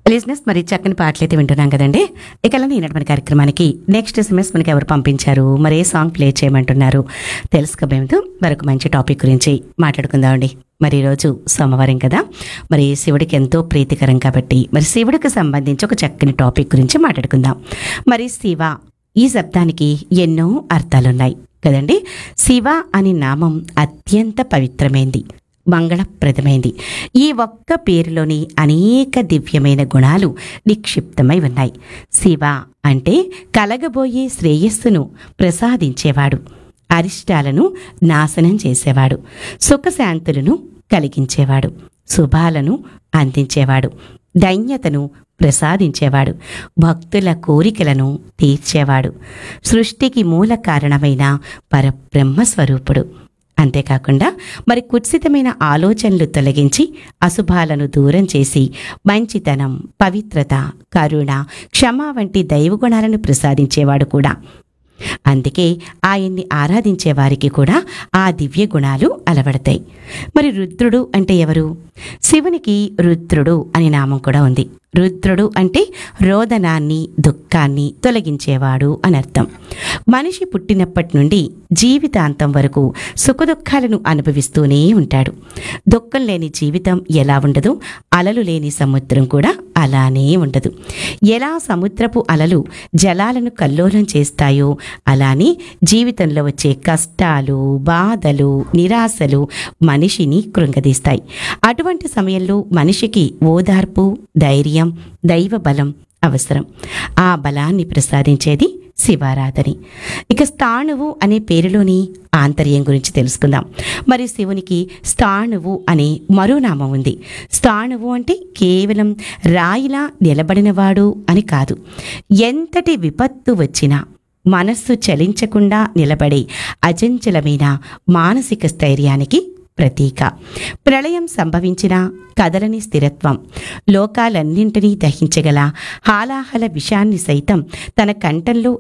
లిజినెస్ మరి చక్కని పాటలు అయితే వింటున్నాం కదండి ఇక అలానే ఈనాటి మన కార్యక్రమానికి నెక్స్ట్ ఎస్ఎంఎస్ మనకి ఎవరు పంపించారు మరి ఏ సాంగ్ ప్లే చేయమంటున్నారు తెలుసుకోబోయేందు మరొక మంచి టాపిక్ గురించి మాట్లాడుకుందామండి మరి ఈరోజు సోమవారం కదా మరి శివుడికి ఎంతో ప్రీతికరం కాబట్టి మరి శివుడికి సంబంధించి ఒక చక్కని టాపిక్ గురించి మాట్లాడుకుందాం మరి శివ ఈ శబ్దానికి ఎన్నో అర్థాలున్నాయి కదండి శివ అనే నామం అత్యంత పవిత్రమైంది మంగళప్రదమైంది ఈ ఒక్క పేరులోని అనేక దివ్యమైన గుణాలు నిక్షిప్తమై ఉన్నాయి శివ అంటే కలగబోయే శ్రేయస్సును ప్రసాదించేవాడు అరిష్టాలను నాశనం చేసేవాడు సుఖశాంతులను కలిగించేవాడు శుభాలను అందించేవాడు దైన్యతను ప్రసాదించేవాడు భక్తుల కోరికలను తీర్చేవాడు సృష్టికి మూల కారణమైన పరబ్రహ్మ స్వరూపుడు అంతేకాకుండా మరి కుత్సితమైన ఆలోచనలు తొలగించి అశుభాలను దూరం చేసి మంచితనం పవిత్రత కరుణ క్షమ వంటి దైవగుణాలను ప్రసాదించేవాడు కూడా అందుకే ఆయన్ని ఆరాధించే వారికి కూడా ఆ దివ్య గుణాలు అలవడతాయి మరి రుద్రుడు అంటే ఎవరు శివునికి రుద్రుడు అని నామం కూడా ఉంది రుద్రుడు అంటే రోదనాన్ని దుఃఖాన్ని తొలగించేవాడు అని అర్థం మనిషి పుట్టినప్పటి నుండి జీవితాంతం వరకు సుఖదుఖాలను అనుభవిస్తూనే ఉంటాడు దుఃఖం లేని జీవితం ఎలా ఉండదు అలలు లేని సముద్రం కూడా అలానే ఉండదు ఎలా సముద్రపు అలలు జలాలను కల్లోలం చేస్తాయో అలానే జీవితంలో వచ్చే కష్టాలు బాధలు నిరాశలు మనిషిని కృంగదీస్తాయి అటువంటి సమయంలో మనిషికి ఓదార్పు ధైర్యం దైవ బలం అవసరం ఆ బలాన్ని ప్రసాదించేది శివారాధని ఇక స్థాణువు అనే పేరులోని ఆంతర్యం గురించి తెలుసుకుందాం మరి శివునికి స్థాణువు అనే మరో నామం ఉంది స్థాణువు అంటే కేవలం రాయిలా నిలబడినవాడు అని కాదు ఎంతటి విపత్తు వచ్చినా మనస్సు చలించకుండా నిలబడే అచంచలమైన మానసిక స్థైర్యానికి ప్రతీక ప్రళయం సంభవించిన కదలని స్థిరత్వం లోకాలన్నింటినీ దహించగల హాలాహల విషాన్ని సైతం తన కంఠంలో